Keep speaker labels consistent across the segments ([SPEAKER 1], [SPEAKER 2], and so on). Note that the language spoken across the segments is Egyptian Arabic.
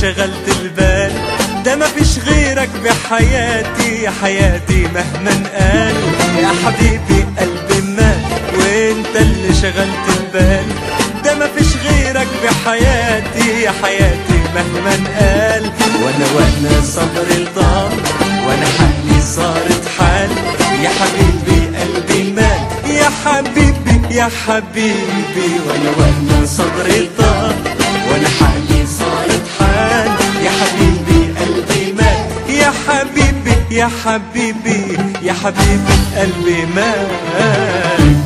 [SPEAKER 1] شغلت البال ده مفيش غيرك بحياتي يا حياتي مهما قال يا حبيبي قلبي مات وانت اللي شغلت البال ده مفيش غيرك بحياتي يا حياتي مهما قال وانا وانا صبري طال وانا حالي صارت حال يا حبيبي قلبي مات يا حبيبي يا حبيبي وانا وانا صبري طال وانا حالي صارت حال يا حبيبي قلبي مات يا حبيبي يا حبيبي يا حبيبي قلبي مات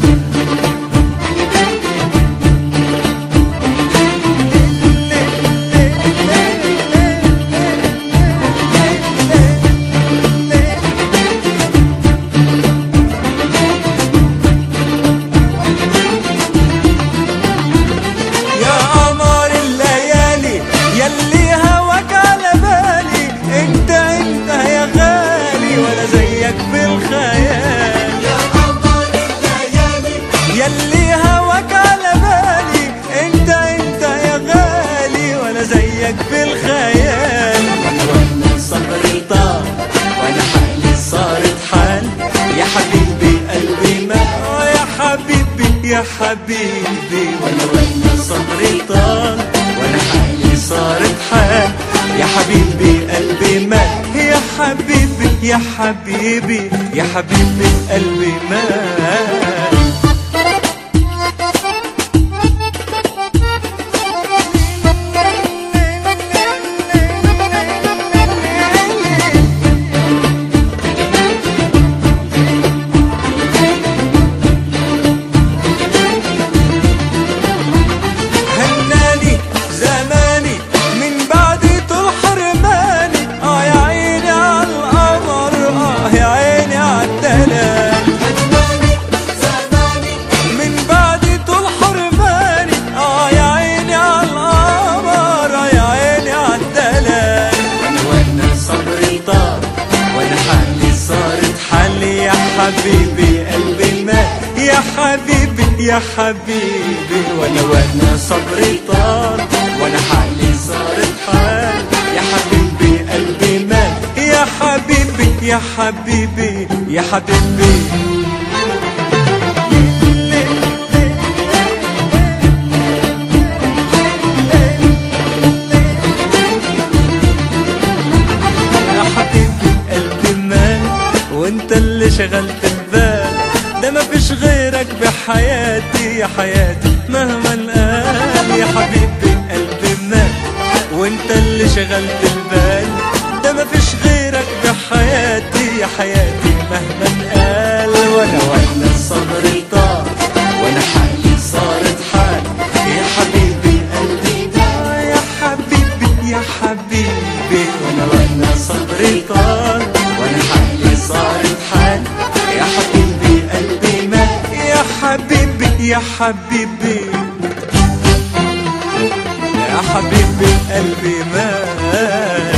[SPEAKER 1] يا قمر الليالي يلي هواك على بالي انت انت يا غالي ولا زيك في الخيال يا قمر الليالي يلي هواك على بالي انت انت يا غالي ولا زيك في الخيال وانا صبري طار وانا حالي صارت حال يا حبيبي قلبي ما يا حبيبي يا حبيبي وانا وانا صبري طال وانا حالي صارت حال يا حبيبي قلبي مات يا حبيبي يا حبيبي يا حبيبي قلبي مات هناني زماني من بعد طول حرماني اه يا عيني على القمر اه يا عيني على الدلال هناني زماني من بعد طول حرماني اه يا عيني على القمر اه يا عيني على الدلال وانا وانا صبري طار وانا حالي صارت حالي يا حبيبي قلبي مات يا حبيبي يا حبيبي وانا وانا صبري طار وانا حالي صارت حال يا حبيبي قلبي مات يا حبيبي يا حبيبي يا حبيبي يا حبيبي قلبي مات وانت اللي شغلت البال ده مفيش غيرك بحياتي يا حياتي مهما قال يا حبيبي قلبي مات وانت اللي شغلت البال ده مفيش غيرك بحياتي يا حياتي مهما قال وانا وانا صبري طار وانا حالي صارت حال يا حبيبي قلبي مات يا حبيبي يا حبيبي وانا وانا صبري طال وانا حالي صارت حال يا حبيبي قلبي مات يا حبيبي يا حبيبي يا حبيبي قلبي مات